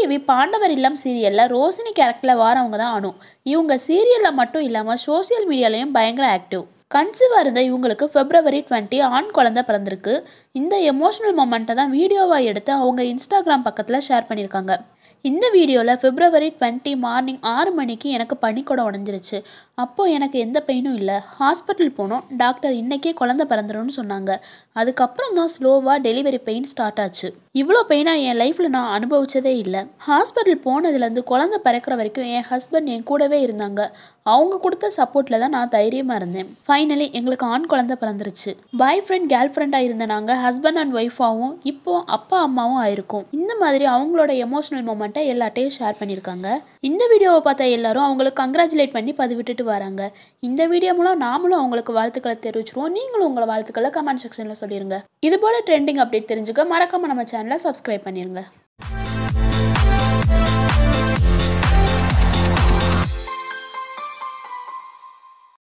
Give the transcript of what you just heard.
ஸ்ரீதேவி பாண்டவர் இல்லம் சீரியலில் ரோசினி கேரக்டரில் வாரவங்க தான் அனு இவங்க சீரியலில் மட்டும் இல்லாமல் சோஷியல் மீடியாலையும் பயங்கர ஆக்டிவ் கன்சீவாக இருந்த இவங்களுக்கு பிப்ரவரி டுவெண்ட்டி ஆண் குழந்தை பிறந்திருக்கு இந்த எமோஷனல் மொமெண்ட்டை தான் வீடியோவாக எடுத்து அவங்க இன்ஸ்டாகிராம் பக்கத்தில் ஷேர் பண்ணியிருக்காங்க இந்த வீடியோவில் பிப்ரவரி டுவெண்ட்டி மார்னிங் ஆறு மணிக்கு எனக்கு பனிக்கூடம் உடஞ்சிருச்சு அப்போது எனக்கு எந்த பெயினும் இல்லை ஹாஸ்பிட்டல் போனோம் டாக்டர் இன்றைக்கே குழந்தை பிறந்துரும்னு சொன்னாங்க அதுக்கப்புறம் தான் ஸ்லோவாக டெலிவரி பெயின் ஸ்டார்ட் ஆச்சு இவ்வளோ பெயினாக என் லைஃப்பில் நான் அனுபவிச்சதே இல்லை ஹாஸ்பிட்டல் போனதுலேருந்து குழந்தை பிறக்கிற வரைக்கும் என் ஹஸ்பண்ட் என் கூடவே இருந்தாங்க அவங்க கொடுத்த சப்போர்ட்டில் தான் நான் தைரியமாக இருந்தேன் ஃபைனலி எங்களுக்கு ஆண் குழந்தை பிறந்துருச்சு பாய் ஃப்ரெண்ட் கேர்ள் ஃப்ரெண்டாக இருந்த நாங்கள் ஹஸ்பண்ட் அண்ட் ஒய்ஃபாகவும் இப்போ அப்பா அம்மாவும் ஆயிருக்கும் இந்த மாதிரி அவங்களோட எமோஷனல் மூமெண்ட்டை எல்லாட்டையும் ஷேர் பண்ணியிருக்காங்க இந்த வீடியோவை பார்த்த எல்லாரும் அவங்களுக்கு கங்க்ராச்சுலேட் பண்ணி பதிவிட்டுட்டு வராங்க இந்த வீடியோ மூலம் நாமளும் அவங்களுக்கு வாழ்த்துக்களை தெரிவிச்சிருவோம் நீங்களும் உங்களை வாழ்த்துக்களை கமெண்ட் செக்ஷனில் சொல்லிடுங்க இது போல் ட்ரெண்டிங் அப்டேட் தெரிஞ்சுக்க மறக்காம நம்ம சேனலை சப்ஸ்கிரைப் பண்ணிடுங்க